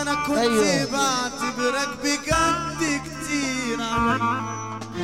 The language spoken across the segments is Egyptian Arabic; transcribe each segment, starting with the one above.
انا كنت أيوة. بعتبرك بجد كتير علي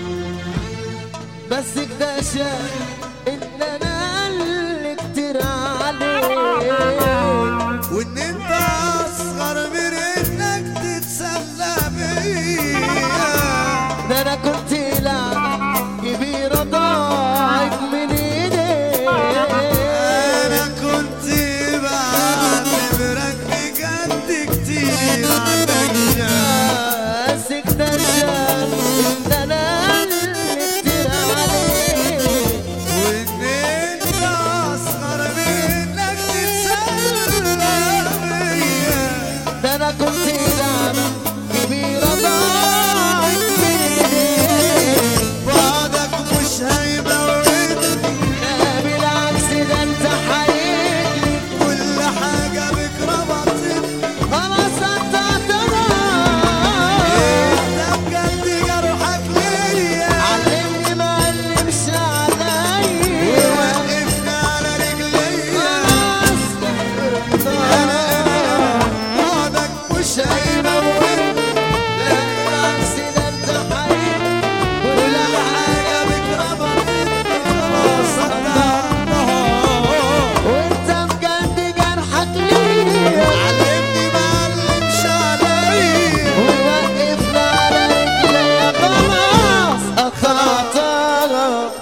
بس اكتشف ان انا اللي كتير عليك وان انت اصغر من انك تتسلى بيا ده انا كنت لعبة كبيرة ضاعت من ايدي انا كنت بعتبرك بجد كتير عليا بس اكتشف ان انا اللي كتير عليك وان انت اصغر من انك تتسلى بيا ده انا كنت لعبة كبيرة ضاعت من ايدي بعدك مش هيموتني لا بالعكس ده انت حقيقي كل حاجة بك ربطتني خلاص انت اعترف انت بجد جرحك ليا علمني ما علمش عليا ووقفنا على رجليا خلاص انا انا بعدك مش هيموتني لا بالعكس ده انت حقيقي كل حاجة بك ربطتني خلاص قطعتها وانت بجد جرحك ليا علمني ما علمش عليا ووقفنا على رجليا خلاص قطعتها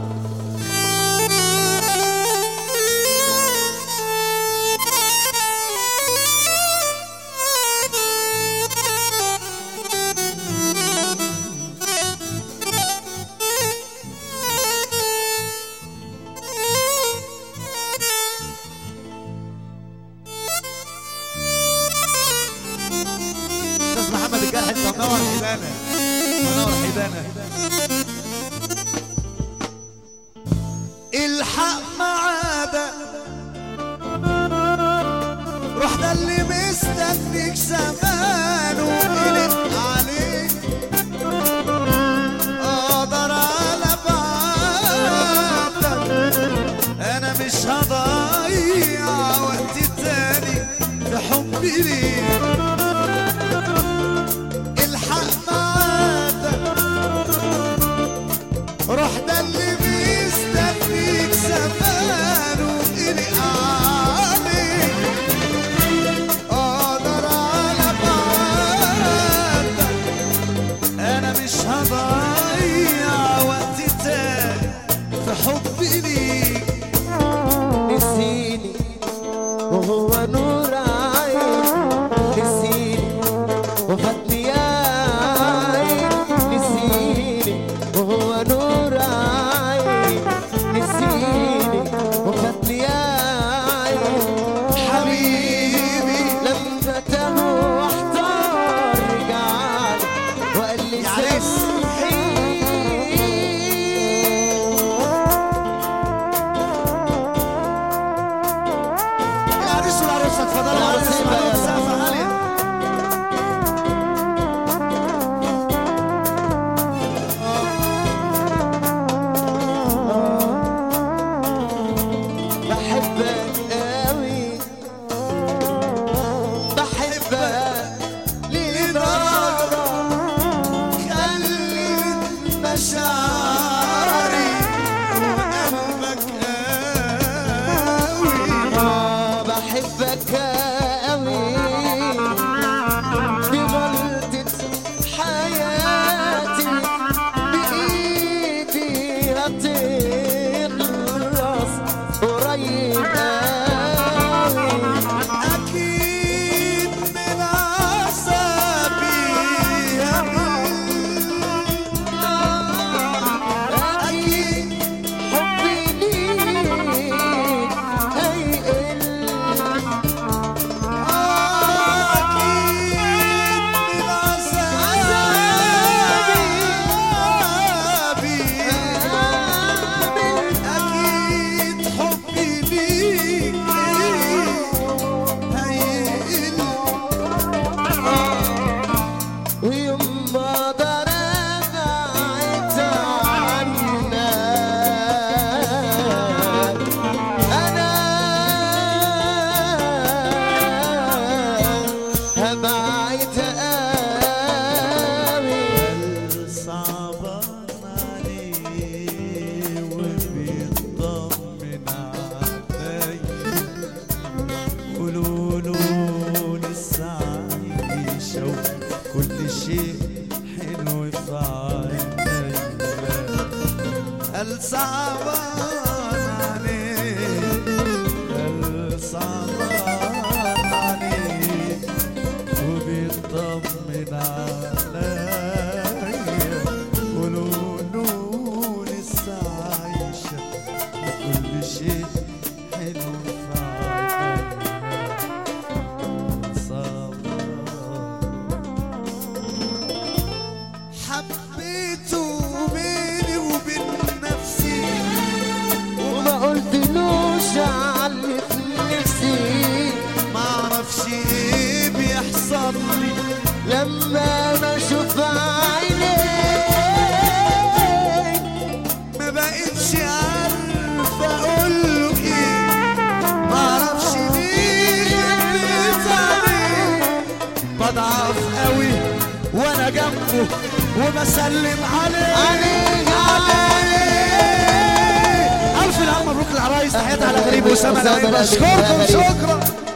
استاذ محمد الجرح انت منور حيدانه منور حيدانه الحق معاده روح ده اللي مستنيك زمان وقلق عليك اقدر على بعدك انا مش هضيع وقت تاني في حبي ليك الحق معاك روح ده اللي بيستنيك زمان وقلق عليك اقدر على بعدك انا مش هضيع وقت تاني في حبي ليك نسيني وهو نور عين نسيني وفاتني يا عين نسيني وهو نور عين نسيني وفاتني يا عين حبيبي لما تاه واحتار رجعلي وقال لي يا عريس. سامحيني العريس والعروسة اتفضلوا العروس العريس يبقى والعروسة يلا. سقفة عالية بحبك قوي بحبك لدرجة خلت مشاعري وقلبك قوي آه بحبك قوي دي غلطة حياتي بإيدي هتخلص قريب قوي أكيد من عذابي أكيد حبي ليك هيقل آه صعبان عليك صعبان عليك وبيطمن عليا ولولو لسه عايشة وكل شيء حلو في عينيا صبر حبيته بيني وبين نفسي وما قلتلوش علي في نفسي ما اعرفش ايه بيحصل لي لما بشوف عينيك ما بقتش عارف اقول له ايه ما اعرفش ليه حبيت عليه بضعف قوي وانا جنبه وبسلم عليه عليه الف الف مبروك العرايس تحياتي على غريب حبيبي وسام أسامة العين الغريب. بشكركم شكرا